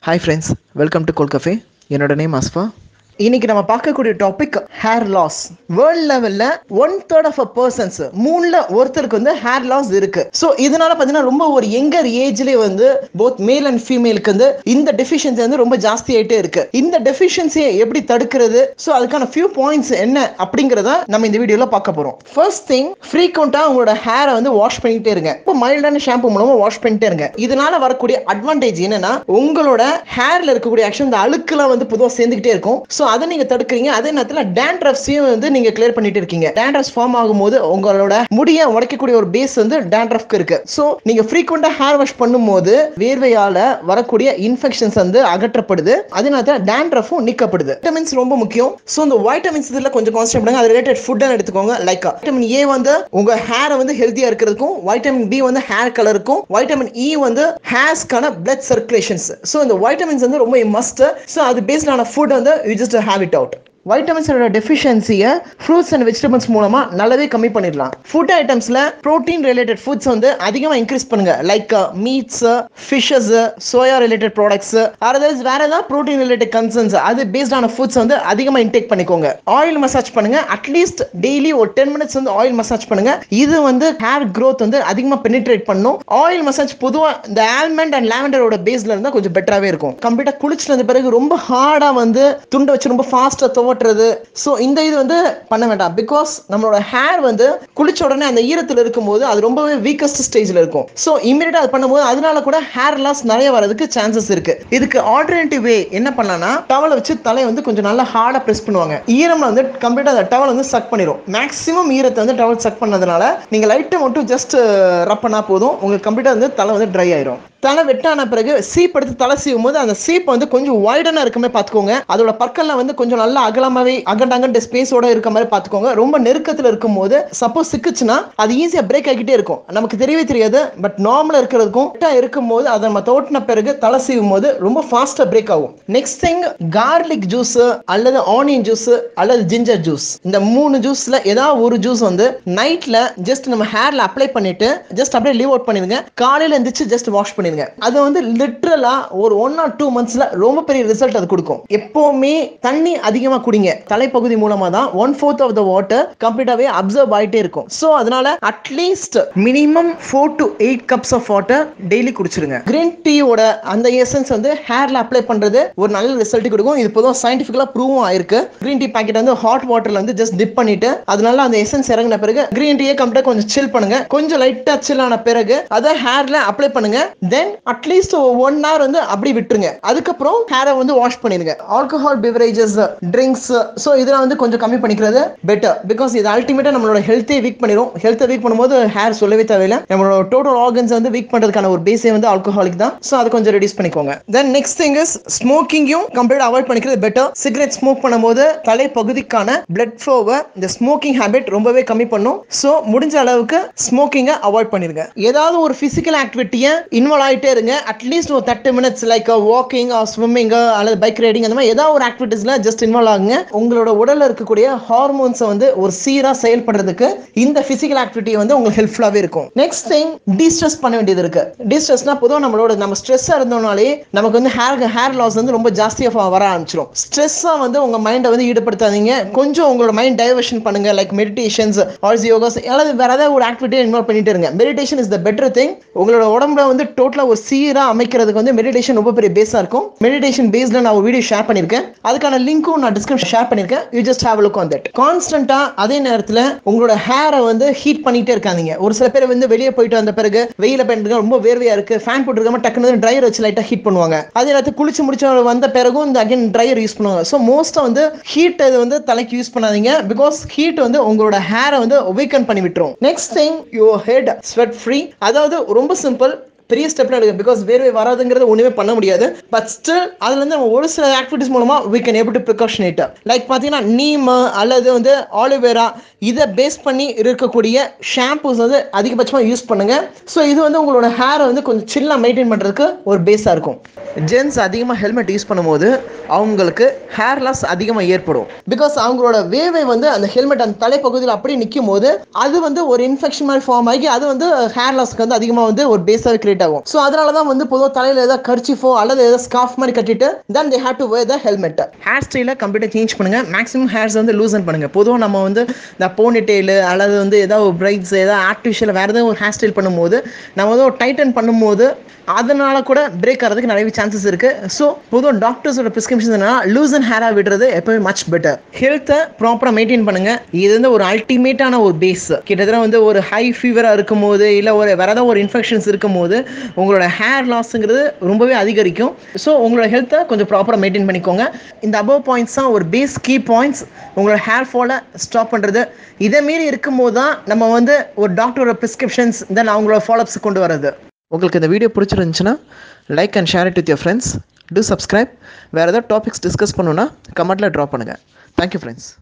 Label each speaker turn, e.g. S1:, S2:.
S1: hi friends welcome to கோல் cafe என்னோட name Asfa இன்னைக்கு நம்ம பார்க்கக்கூடிய டாபிக் ஹேர் லாஸ் வேர்ல்ட் லெவல்ல one third of a persons மூணுல ஒருத்தருக்கு வந்து ஹேர் லாஸ் இருக்கு ஸோ இதனால பார்த்தீங்கன்னா ரொம்ப ஒரு யங்கர் ஏஜ்லேயே வந்து போத் மேல் அண்ட் ஃபீமேலுக்கு வந்து இந்த டெஃபிஷியன்சி வந்து ரொம்ப ஜாஸ்தி ஆயிட்டே இருக்கு இந்த டெஃபிஷியன்சியை எப்படி தடுக்கிறது ஸோ அதுக்கான ஃபியூ பாயிண்ட்ஸ் என்ன அப்படிங்கிறத நம்ம இந்த வீடியோல பார்க்க போறோம் ஃபர்ஸ்ட் திங் ஃப்ரீக்வெண்டா உங்களோட ஹேரை வந்து வாஷ் பண்ணிட்டே இருங்க இப்போ மைல்டான ஷாம்பு மூலமா வாஷ் பண்ணிட்டே இருங்க இதனால வரக்கூடிய அட்வான்டேஜ் என்னன்னா உங்களோட ஹேர்ல இருக்கக்கூடிய ஆக்சுவல் இந்த அழுக்குலாம் வந்து பொதுவாக சேர்ந்துகிட்டே இருக்கும் ஸோ அதை நீங்க தடுக்கிறீங்க அதே நேரத்தில் டேண்ட்ரஃப்ஸையும் வந்து நீங்க கிளியர் பண்ணிட்டு இருக்கீங்க டேண்ட்ரஃப்ஸ் ஃபார்ம் ஆகும்போது உங்களோட முடியை உடைக்கக்கூடிய ஒரு பேஸ் வந்து டேண்ட்ரஃப்க்கு இருக்கு ஸோ நீங்க ஃப்ரீக்வெண்டா ஹேர் வாஷ் பண்ணும்போது வேர்வையால வரக்கூடிய இன்ஃபெக்ஷன்ஸ் வந்து அகற்றப்படுது அதே நேரத்தில் டேண்ட்ரஃபும் நீக்கப்படுது வைட்டமின்ஸ் ரொம்ப முக்கியம் ஸோ இந்த வைட்டமின்ஸ் இதில் கொஞ்சம் கான்சென்ட் பண்ணுங்க அது ரிலேட்டட் ஃபுட் எடுத்துக்கோங்க லைக் வைட்டமின் ஏ வந்து உங்க ஹேரை வந்து ஹெல்த்தியா இருக்கிறதுக்கும் வைட்டமின் பி வந்து ஹேர் கலருக்கும் வைட்டமின் இ வந்து ஹேர்ஸ்க்கான பிளட் சர்க்குலேஷன்ஸ் ஸோ இந்த வைட்டமின்ஸ் வந்து ரொம்ப மஸ்ட் ஸோ அது பேஸ்டான ஃபுட் வந்து you just have it out வைட்டமின்ஸோட டெஃபிஷியன்சியை ஃப்ரூட்ஸ் அண்ட் வெஜிடபிள்ஸ் மூலமா நல்லாவே கம்மி பண்ணிடலாம் ஃபுட் ஐட்டம்ஸ்ல ப்ரோட்டீன் ரிலேட்டட் ஃபுட்ஸ் வந்து அதிகமாக இன்க்ரீஸ் பண்ணுங்க like meats fishes soya related products otherwise வேற ஏதாவது ப்ரோட்டீன் ரிலேட்டட் கன்சர்ன்ஸ் அது பேஸ்டான ஃபுட்ஸ் வந்து அதிகமாக இன்டேக் பண்ணிக்கோங்க ஆயில் மசாஜ் பண்ணுங்க அட்லீஸ்ட் டெய்லி ஒரு டென் மினிட்ஸ் வந்து ஆயில் மசாஜ் பண்ணுங்க இது வந்து ஹேர் க்ரோத் வந்து அதிகமாக பெனிட்ரேட் பண்ணும் ஆயில் மசாஜ் பொதுவாக இந்த ஆல்மண்ட் அண்ட் லாவெண்டரோட பேஸ்ல இருந்தால் கொஞ்சம் பெட்டராகவே இருக்கும் கம்ப்ளீட்டாக குளிச்சுட்டு வந்த பிறகு ரொம்ப ஹார்டாக வந்து துண்டை வச்சு ரொம்ப ஃபாஸ்ட்டாக துவட்டுறது ஸோ இந்த இது வந்து பண்ண வேண்டாம் பிகாஸ் நம்மளோட ஹேர் வந்து குளிச்ச உடனே அந்த ஈரத்தில் இருக்கும்போது அது ரொம்பவே வீக்கஸ்ட் ஸ்டேஜில் இருக்கும் ஸோ இமீடியட்டாக அது பண்ணும்போது அதனால கூட ஹேர் லாஸ் நிறைய வரதுக்கு சான்சஸ் இருக்கு இதுக்கு ஆல்டர்னேட்டிவ் வே என்ன பண்ணலாம்னா டவலை வச்சு தலையை வந்து கொஞ்சம் நல்லா ஹார்டாக ப்ரெஸ் பண்ணுவாங்க ஈரம்ல வந்து கம்ப்ளீட்டாக அந்த டவல் வந்து சக் பண்ணிடும் மேக்ஸிமம் ஈரத்தை வந்து டவல் சக் பண்ணதுனால நீங்கள் லைட்டை மட்டும் ஜஸ்ட் ரப் பண்ணால் போதும் உங்களுக்கு கம்ப்ளீட்டாக வந்து தலை வந்து ட்ரை ஆயிரும் தலை வெட்டான பிறகு சீப் எடுத்து தலை சீவும் போது அந்த சீப் வந்து கொஞ்சம் வைடனாக இருக்குமே பார்த்துக்கோங்க அதோட பற்கள்லாம் வந்து கொஞ்சம் நல்லா அகலமாவே அகண்டாங்கன்ற ஸ்பேஸோட இருக்க மாதிரி பார்த்துக்கோங்க ரொம்ப நெருக்கத்தில் இருக்கும் போது சப்போஸ் சிக்குச்சுன்னா அது ஈஸியாக பிரேக் ஆகிட்டே இருக்கும் நமக்கு தெரியவே தெரியாது பட் நார்மலாக இருக்கிறதுக்கும் இருக்கும் போது அதை நம்ம தோட்டின பிறகு தலை சீவும் போது ரொம்ப ஃபாஸ்ட்டாக பிரேக் ஆகும் நெக்ஸ்ட் திங் கார்லிக் ஜூஸ் அல்லது ஆனியன் ஜூஸ் அல்லது ஜிஞ்சர் ஜூஸ் இந்த மூணு ஜூஸ்ல ஏதாவது ஒரு ஜூஸ் வந்து நைட்ல ஜஸ்ட் நம்ம ஹேர்ல அப்ளை பண்ணிட்டு ஜஸ்ட் அப்படியே லீவ் அவுட் பண்ணிருங்க காலையில எந்திரிச்சு ஜஸ்ட் வாஷ் பண்ணிருங்க அது வந்து லிட்ரலா ஒரு ஒன் ஆர் டூ மந்த்ஸ்ல ரொம்ப பெரிய ரிசல்ட் அது கொடுக்கும் எப்பவுமே தண்ணி அதிகமா குடிங்க தலைப்பகுதி மூலமா தான் one fourth of the water கம்ப்ளீட்டாவே அப்சர்வ் ஆயிட்டே இருக்கும் ஸோ அதனால at least minimum four to eight cups of water daily குடிச்சிருங்க கிரீன் டீயோட அந்த எசன்ஸ் வந்து ஹேர்ல அப்ளை பண்றது ஒரு நல்ல ரிசல்ட் கொடுக்கும் இது பொதுவாக சயின்டிஃபிக்கலா ப்ரூவும் ஆயிருக்கு கிரீன் டீ பாக்கெட் வந்து ஹாட் வாட்டர்ல வந்து ஜஸ்ட் டிப் பண்ணிட்டு அதனால அந்த எசன்ஸ் இறங்கின பிறகு கிரீன் டீயை கம்ப்ளீட்டா கொஞ்சம் சில் பண்ணுங்க கொஞ்சம் லைட்டா சில் ஆன பிறகு அதை ஹேர்ல அப்ளை பண்ணுங்க தென் அட்லீஸ்ட் ஒன் ஹவர் வந்து அப்படி விட்டுருங்க அதுக்கப்புறம் ஹேரை வந்து வாஷ் பண்ணிருங்க ஆல்கஹால் பிவரேஜஸ் ட்ரிங்க்ஸ் ஸோ இதெல்லாம் வந்து கொஞ்சம் கம்மி பண்ணிக்கிறது பெட்டர் பிகாஸ் இது அல்டிமேட்டா நம்மளோட ஹெல்த்தே வீக் பண்ணிடும் ஹெல்த்தை வீக் பண்ணும்போது ஹேர் சொல்லவே தேவையில்லை நம்மளோட டோட்டல் ஆர்கன்ஸ் வந்து வீக் பண்றதுக்கான ஒரு பேஸே வந்து ஆல்கஹாலிக் தான் ஸோ அதை கொஞ்சம் ரெடியூஸ் பண்ணிக்கோங்க தென் நெக்ஸ்ட் திங் இஸ் ஸ்மோக்கிங்கும் கம்ப்ளீட் அவாய்ட் பண்ணிக்கிறது பெட்டர் சிகரெட் ஸ்மோக் பண்ணும்போது தலை பகுதிக்கான பிளட் ஃப்ளோவை இந்த ஸ்மோக்கிங் ஹேபிட் ரொம்பவே கம்மி பண்ணும் ஸோ முடிஞ்ச அளவுக்கு ஸ்மோக்கிங்கை அவாய்ட் பண்ணிருங்க ஏதாவது ஒரு பிசிக்கல் ஆக்டிவிட்டியை இன்வால்வ் ஆகிட்டே இருங்க அட்லீஸ்ட் ஒரு thirty minutes like walking swimming அல்லது பைக் ரைடிங் அந்த மாதிரி ஏதாவது ஒரு ஆக்டிவிட்டிஸ்ல ஜஸ்ட் இன்வால்வ் ஆகுங்க உங்களோட உடல்ல இருக்கக்கூடிய ஹார்மோன்ஸை வந்து ஒரு சீரா செயல்படுறதுக்கு இந்த பிசிக்கல் ஆக்டிவிட்டி வந்து உங்களுக்கு ஹெல்ப்ஃபுல்லாவே இருக்கும் நெக்ஸ்ட் திங் டிஸ்ட்ரெஸ் பண்ண வேண்டியது இருக்கு டிஸ்ட்ரெஸ்னா பொதுவாக நம்மளோட நம்ம ஸ்ட்ரெஸ்ஸாக இருந்தோம்னாலே நமக்கு வந்து ஹேர் ஹேர் லாஸ் வந்து ரொம்ப ஜாஸ்தியாக வர ஆரம்பிச்சிடும் ஸ்ட்ரெஸ்ஸாக வந்து உங்க மைண்டை வந்து ஈடுபடுத்தாதீங்க கொஞ்சம் உங்களோட மைண்ட் டைவர்ஷன் பண்ணுங்க லைக் மெடிடேஷன்ஸ் ஆல்ஸ் யோகாஸ் அல்லது வேற ஏதாவது ஒரு ஆக்டிவிட்டியை இன்வால்வ் பண்ணிட்டு இருங்க meditation is the better thing உங்களோட உடம்புல வந்து டோட்டலாக ஒரு சீராக அமைக்கிறதுக்கு வந்து மெடிடேஷன் ரொம்ப பெரிய பேஸாக இருக்கும் மெடிடேஷன் பேஸ்ல நான் ஒரு வீடியோ ஷேர் பண்ணியிருக்கேன் அதுக்கான லிங்க்கும் நான் டிஸ்கிரிப்ஷன் ஷேர் பண்ணியிருக்கேன் you just have look on that கான்ஸ்டன்ட்டாக அதே நேரத்தில் உங்களோட ஹேரை வந்து ஹீட் பண்ணிட்டே இருக்காதீங்க ஒரு சில பேர் வந்து வெளியே போயிட்டு வந்த பிறகு வெயில பயன்படுத்த ரொம்ப வேர்வையா இருக்கு ஃபேன் போட்டுருக்காம டக்குனு ட்ரையர் வச்சு லைட்டாக ஹீட் பண்ணுவாங்க அதே நேரத்தில் குளிச்சு முடிச்ச வந்த பிறகும் இந்த அகைன் ட்ரையர் யூஸ் பண்ணுவாங்க ஸோ மோஸ்ட்டாக வந்து ஹீட் இது வந்து தலைக்கு யூஸ் பண்ணாதீங்க பிகாஸ் ஹீட் வந்து உங்களோட ஹேரை வந்து வீக்கன் பண்ணி விட்டுரும் next thing your head sweat free அதாவது ரொம்ப சிம்பிள் பெரிய ஸ்டெப்ல எடுக்க பிகாஸ் வேர்வை வராதுங்கிறது ஒண்ணுமே பண்ண முடியாது பட் ஸ்டில் அதுல இருந்து நம்ம ஒரு சில ஆக்டிவிட்டிஸ் மூலமா we can able to precautionate like பாத்தீங்கன்னா நீம் அல்லது வந்து ஆலிவேரா இதை பேஸ் பண்ணி இருக்கக்கூடிய ஷாம்பூஸ் வந்து அதிகபட்சமாக யூஸ் பண்ணுங்க ஸோ இது வந்து உங்களோட ஹேரை வந்து கொஞ்சம் சில்லாக மெயின்டைன் பண்ணுறதுக்கு ஒரு பேஸாக இருக்கும் ஜென்ஸ் அதிகமாக ஹெல்மெட் யூஸ் பண்ணும்போது அவங்களுக்கு ஹேர் லாஸ் அதிகமாக ஏற்படும் பிகாஸ் அவங்களோட வேவை வந்து அந்த ஹெல்மெட் அந்த தலைப்பகுதியில் அப்படியே நிற்கும் போது அது வந்து ஒரு இன்ஃபெக்ஷன் மாதிரி ஃபார்ம் ஆகி அது வந்து ஹேர் லாஸ்க்கு வந்து அதிகமாக வந்து ஒரு பேஸாக கிரியேட் ஆகும் ஸோ அதனால தான் வந்து பொதுவாக தலையில் ஏதாவது கர்ச்சிஃபோ அல்லது ஏதாவது ஸ்கார்ஃப் மாதிரி கட்டிட்டு then they have to wear the helmet hair ஸ்டைலை கம்ப்ளீட்டாக சேஞ்ச் பண்ணுங்க மேக்ஸிமம் ஹேர்ஸ் வந்து லூசன் பண்ணுங்க பொதுவாக நம்ம வந்து இந்த போனி டெய்லு அல்லது வந்து ஏதாவது ஒரு பிரைட்ஸ் ஏதாவது ஆர்டிஃபிஷியல் வேறு ஏதாவது ஒரு ஹேர் ஸ்டைல் பண்ணும்போது நம்ம வந்து ஒரு டைட்டன் பண்ணும்போது அதனால கூட பிரேக் ஆகிறதுக்கு நிறைய சான்சஸ் இருக்கு ஸோ பொதுவாக டாக்டர்ஸோட ப்ரிஸ்கிரிப்ஷன் என்னன்னா லூசன் ஹேராக விடுறது எப்பவுமே மச் பெட்டர் ஹெல்த்தை ப்ராப்பராக மெயின்டைன் பண்ணுங்க இது வந்து ஒரு அல்டிமேட்டான ஒரு பேஸ் கிட்டத்தட்ட வந்து ஒரு ஹை ஃபீவராக இருக்கும் போது இல்லை ஒரு வேற ஏதாவது ஒரு இன்ஃபெக்ஷன்ஸ் இருக்கும் போது உங்களோட ஹேர் லாஸ்ங்கிறது ரொம்பவே அதிகரிக்கும் ஸோ உங்களோட ஹெல்த்தை கொஞ்சம் ப்ராப்பராக மெயின்டைன் பண்ணிக்கோங்க இந்த அபவ் பாயிண்ட்ஸ் தான் ஒரு பேஸ் கீ பாயிண்ட்ஸ் உங்களோட ஹேர் ஃபாலை ஸ்டாப் பண்ணுறது இதை மீறி இருக்கும்போது தான் நம்ம வந்து ஒரு டாக்டரோட ப்ரிஸ்கிரிப்ஷன்ஸ் தென் அவங்களோட ஃபாலோஅப்ஸ் கொண்டு வரது உங்களுக்கு இந்த வீடியோ பிடிச்சிருந்துச்சுன்னா like and share it with your friends to subscribe வேறு ஏதாவது டாபிக்ஸ் டிஸ்கஸ் பண்ணுன்னா கமெண்ட்டில் ட்ராப் பண்ணுங்கள் தேங்க்யூ ஃப்ரெண்ட்ஸ்